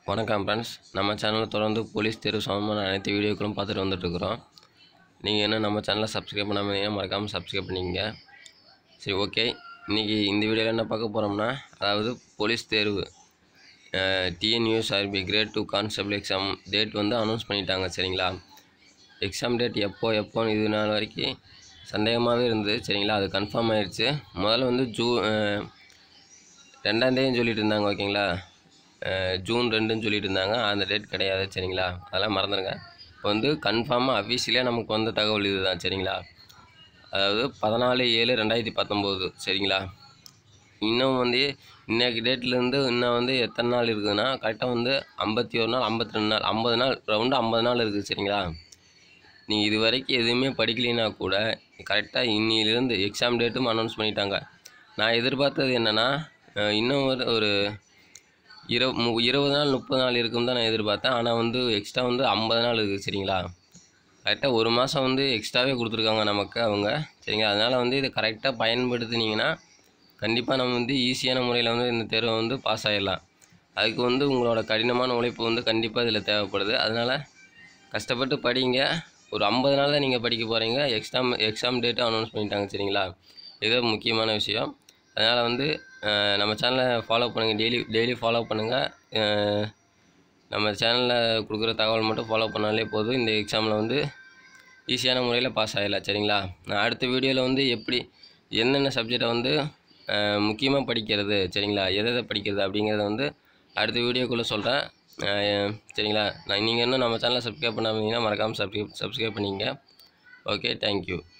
வணக்கம் ஃப்ரெண்ட்ஸ் நம்ம சேனலில் தொடர்ந்து போலீஸ் தேர்வு சம்மந்தமான அனைத்து வீடியோக்களும் பார்த்துட்டு வந்துட்டுருக்குறோம் நீங்கள் இன்னும் நம்ம சேனலை சப்ஸ்கிரைப் பண்ணாமல் இருந்தீங்கன்னா மறக்காமல் சப்ஸ்கிரைப் பண்ணிக்கங்க சரி ஓகே இன்றைக்கி இந்த வீடியோவில் என்ன பார்க்க போகிறோம்னா அதாவது போலீஸ் தேர்வு TNUSRB grade two constable exam date வந்து அனௌன்ஸ் பண்ணிட்டாங்க சரிங்களா எக்ஸாம் டேட் எப்போ எப்போன்னு இது நாள் வரைக்கும் சந்தேகமாகவே இருந்தது சரிங்களா அது கன்ஃபார்ம் ஆயிடுச்சு முதல்ல வந்து ஜூ அஹ், ரெண்டாந்தேதின்னு சொல்லிட்டு இருந்தாங்க ஓகேங்களா அஹ் ஜூன் ரெண்டுன்னு சொல்லிட்டு இருந்தாங்க அந்த டேட் கிடையாது சரிங்களா அதெல்லாம் மறந்துடுங்க இப்போ வந்து கன்ஃபார்மாக அஃபீஷியலாக நமக்கு வந்த தகவல் இதுதான் சரிங்களா அதாவது பதினாலு ஏழு ரெண்டாயிரத்தி பத்தொம்போது சரிங்களா இன்னும் வந்து இன்னைக்கு டேட்லேருந்து இன்னும் வந்து எத்தனை நாள் இருக்குதுன்னா கரெக்டாக வந்து ஐம்பத்தி ஒரு நாள் ஐம்பத்தி ரெண்டு நாள் ஐம்பது நாள் ரவுண்டு ஐம்பது நாள் இருக்குது சரிங்களா நீங்கள் இது வரைக்கும் எதுவுமே படிக்கலைன்னா கூட கரெக்டாக இன்னிலிருந்து எக்ஸாம் டேட்டும் அனௌன்ஸ் பண்ணிட்டாங்க நான் எதிர்பார்த்தது என்னென்னா இன்னும் ஒரு ஒரு இரு மு இருபது நாள் முப்பது நாள் இருக்கும் தான் நான் எதிர்பார்த்தேன் ஆனால் வந்து எக்ஸ்ட்ரா வந்து ஐம்பது நாள் இருக்குது சரிங்களா கரெக்டாக ஒரு மாதம் வந்து எக்ஸ்ட்ராவே கொடுத்துருக்காங்க நமக்கு அவங்க சரிங்களா அதனால் வந்து இதை கரெக்டாக பயன்படுத்துனீங்கன்னா கண்டிப்பாக நம்ம வந்து ஈஸியான முறையில் வந்து இந்த தேர்வை வந்து பாஸ் ஆகிடலாம் அதுக்கு வந்து உங்களோட கடினமான உழைப்பு வந்து கண்டிப்பாக இதில் தேவைப்படுது அதனால் கஷ்டப்பட்டு படிங்க ஒரு ஐம்பது நாள் தான் நீங்கள் படிக்க போகிறீங்க எக்ஸாம் எக்ஸாம் டேட்டு அனௌன்ஸ் பண்ணிட்டாங்க சரிங்களா இது முக்கியமான விஷயம் அதனால் வந்து அஹ், நம்ம சேனலை ஃபாலோ பண்ணுங்கள் டெய்லி டெய்லி ஃபாலோ பண்ணுங்கள் நம்ம சேனலில் கொடுக்குற தகவல் மட்டும் ஃபாலோ பண்ணாலே போதும் இந்த எக்ஸாமில் வந்து ஈஸியான முறையில் பாஸ் ஆகிடலாம் சரிங்களா நான் அடுத்த வீடியோவில் வந்து எப்படி என்னென்ன சப்ஜெக்டை வந்து முக்கியமாக படிக்கிறது சரிங்களா எதை எதை படிக்கிறது அப்படிங்கிறத வந்து அடுத்த வீடியோக்குள்ளே சொல்கிறேன் சரிங்களா நான் நீங்கள் இன்னும் நம்ம சேனலை சப்ஸ்கிரைப் பண்ணாமல் இருந்தீங்கன்னா மறக்காமல் சப்ஸ்கிரைப் சப்ஸ்கிரைப் பண்ணிங்க ஓகே தேங்க்யூ